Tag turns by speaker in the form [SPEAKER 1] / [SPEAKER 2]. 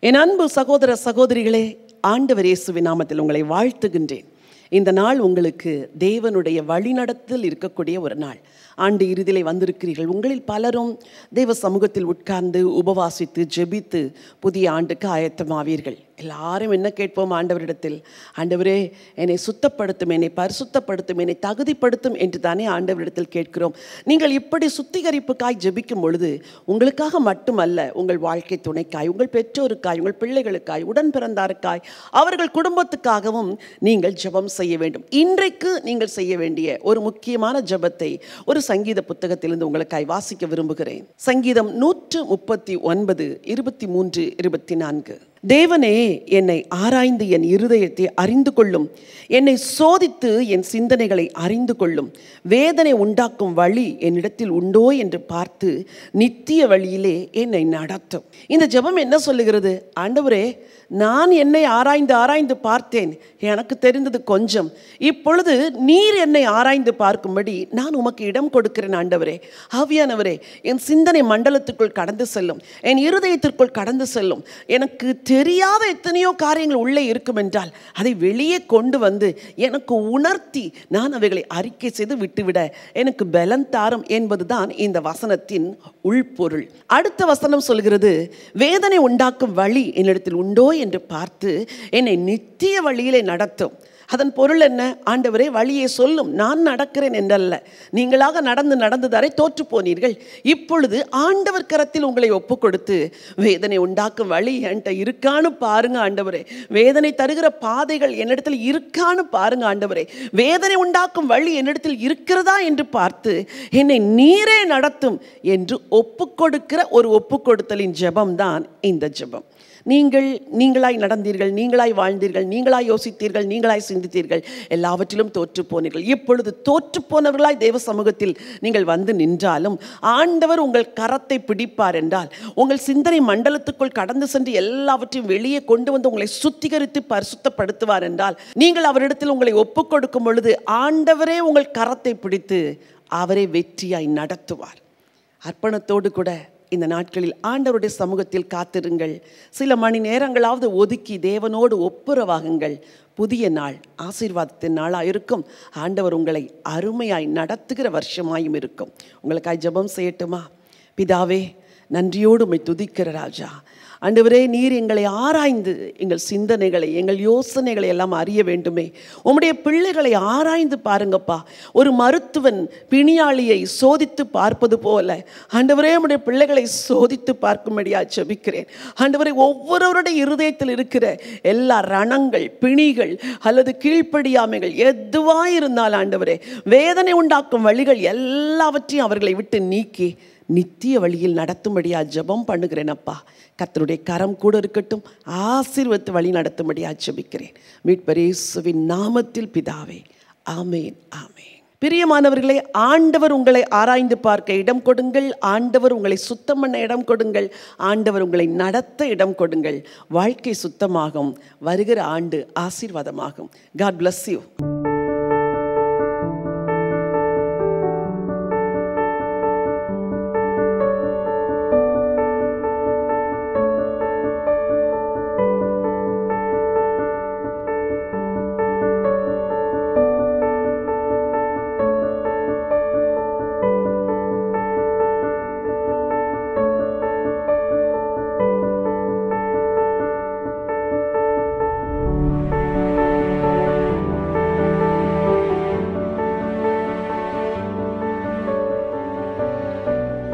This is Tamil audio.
[SPEAKER 1] என் அன்பு சகோதர சகோதரிகளே ஆண்டவர் இயேசுவின் நாமத்தில் உங்களை வாழ்த்துகின்றேன் இந்த நாள் உங்களுக்கு தேவனுடைய வழிநடத்தல் இருக்கக்கூடிய ஒரு நாள் ஆண்டு இறுதியிலே வந்திருக்கிறீர்கள் உங்களில் பலரும் தெய்வ சமூகத்தில் உட்கார்ந்து உபவாசித்து ஜெபித்து புதிய ஆண்டுக்கு ஆயத்தமாவீர்கள் எல்லாரும் என்ன கேட்போம் ஆண்டவரிடத்தில் ஆண்டவரே என்னை சுத்தப்படுத்தும் என்னை பரிசுத்தப்படுத்தும் என்னை தகுதிப்படுத்தும் என்று தானே ஆண்டவரிடத்தில் கேட்கிறோம் நீங்கள் இப்படி சுத்திகரிப்புக்காய் ஜெபிக்கும் பொழுது உங்களுக்காக மட்டுமல்ல உங்கள் வாழ்க்கை துணைக்காய் உங்கள் பெற்றோருக்காய் உங்கள் பிள்ளைகளுக்காய் உடன் பிறந்தாருக்காய் அவர்கள் குடும்பத்துக்காகவும் நீங்கள் ஜெபம் செய்ய வேண்டும் இன்றைக்கு நீங்கள் செய்ய வேண்டிய ஒரு முக்கியமான ஜெபத்தை ஒரு சங்கீத புத்தகத்திலிருந்து உங்களுக்காய் வாசிக்க விரும்புகிறேன் சங்கீதம் நூற்று முப்பத்தி ஒன்பது இருபத்தி மூன்று இருபத்தி நான்கு தேவனே என்னை ஆராய்ந்து என் இருதயத்தை அறிந்து கொள்ளும் என்னை சோதித்து என் சிந்தனைகளை அறிந்து கொள்ளும் வேதனை உண்டாக்கும் வழி என்னிடத்தில் உண்டோ என்று பார்த்து நித்திய வழியிலே என்னை நடத்தும் இந்த ஜெபம் என்ன சொல்லுகிறது ஆண்டவரே நான் என்னை ஆராய்ந்து ஆராய்ந்து பார்த்தேன் எனக்கு தெரிந்தது கொஞ்சம் இப்பொழுது நீர் என்னை ஆராய்ந்து பார்க்கும்படி நான் உமக்கு இடம் கொடுக்கிறேன் ஆண்டவரே ஆவியானவரே என் சிந்தனை மண்டலத்துக்குள் கடந்து செல்லும் என் இருதயத்திற்குள் கடந்து செல்லும் எனக்கு தெரியாத எத்தனையோ காரியங்கள் உள்ளே இருக்கும் என்றால் அதை வெளியே கொண்டு வந்து எனக்கு உணர்த்தி நான் அவைகளை அறிக்கை செய்து விட்டுவிட எனக்கு பலன் தாரும் என்பதுதான் இந்த வசனத்தின் உள்பொருள் அடுத்த வசனம் சொல்கிறது வேதனை உண்டாக்கும் வழி என்னிடத்தில் உண்டோ என்று பார்த்து என்னை நித்திய வழியிலே நடத்தும் அதன் பொருள் என்ன ஆண்டவரே வழியை சொல்லும் நான் நடக்கிறேன் என்றல்ல நீங்களாக நடந்து நடந்து தரை தோற்று போனீர்கள் இப்பொழுது ஆண்டவர் கரத்தில் உங்களை ஒப்பு கொடுத்து வேதனை உண்டாக்கும் வழி என்கிட்ட இருக்கான்னு பாருங்க ஆண்டவரே வேதனை தருகிற பாதைகள் என்னிடத்தில் இருக்கான்னு பாருங்க ஆண்டவரே வேதனை உண்டாக்கும் வழி என்னிடத்தில் இருக்கிறதா என்று பார்த்து என்னை நீரே நடத்தும் என்று ஒப்பு கொடுக்கிற ஒரு ஒப்பு கொடுத்தலின் ஜெபம்தான் இந்த ஜெபம் நீங்கள் நீங்களாய் நடந்தீர்கள் நீங்களாய் வாழ்ந்தீர்கள் நீங்களாய் யோசித்தீர்கள் நீங்களாய் சிந்தித்தீர்கள் எல்லாவற்றிலும் தோற்று போனீர்கள் இப்பொழுது தோற்று போனவர்களாய் தேவ சமூகத்தில் நீங்கள் வந்து நின்றாலும் ஆண்டவர் உங்கள் கரத்தை பிடிப்பார் என்றால் உங்கள் சிந்தனை மண்டலத்துக்குள் கடந்து சென்று எல்லாவற்றையும் வெளியே கொண்டு வந்து உங்களை சுத்திகரித்து பரிசுத்தப்படுத்துவார் என்றால் நீங்கள் அவரிடத்தில் உங்களை ஒப்புக் கொடுக்கும் பொழுது ஆண்டவரே உங்கள் கரத்தை பிடித்து அவரை வெற்றியாய் நடத்துவார் அர்ப்பணத்தோடு கூட இந்த நாட்களில் ஆண்டவருடைய சமூகத்தில் காத்திருங்கள் சில மணி நேரங்களாவது ஒதுக்கி தேவனோடு ஒப்புரவாகுங்கள் புதிய நாள் ஆசீர்வாதத்தின் நாளாக இருக்கும் ஆண்டவர் உங்களை அருமையாய் நடத்துகிற வருஷமாயும் இருக்கும் உங்களுக்காய் ஜெபம் செய்யட்டுமா பிதாவே நன்றியோடு உம்மை துதிக்கிற ராஜா ஆண்டவரே நீர் எங்களை ஆராய்ந்து எங்கள் சிந்தனைகளை எங்கள் யோசனைகளை எல்லாம் அறிய வேண்டுமே உம்முடைய பிள்ளைகளை ஆராய்ந்து பாருங்கப்பா ஒரு மருத்துவன் பிணியாளியை சோதித்து பார்ப்பது போல ஆண்டவரே உம்முடைய பிள்ளைகளை சோதித்து பார்க்கும்படியா ஜெபிக்கிறேன் ஆண்டவரே ஒவ்வொருவருடைய இருதயத்தில் இருக்கிற எல்லா ரணங்கள் பிணிகள் அல்லது கீழ்ப்படியாமைகள் எதுவாக இருந்தால் ஆண்டவரே வேதனை உண்டாக்கும் வழிகள் எல்லாவற்றையும் அவர்களை விட்டு நீக்கி நித்திய வழியில் நடத்தும்படியா ஜெபம் பண்ணுகிறேன் அப்பா கத்தருடைய கரம் கூட இருக்கட்டும் ஆசீர்வத்து வழி நடத்தும்படியா ஜெபிக்கிறேன் மீட்பரேசுவின் நாமத்தில் பிதாவே ஆமேன் ஆமேன் பிரியமானவர்களே ஆண்டவர் உங்களை ஆராய்ந்து பார்க்க இடம் கொடுங்கள் ஆண்டவர் உங்களை சுத்தம் பண்ண இடம் கொடுங்கள் ஆண்டவர் உங்களை நடத்த இடம் கொடுங்கள் வாழ்க்கை சுத்தமாகும் வருகிற ஆண்டு ஆசீர்வாதமாகும் காட் bless யூ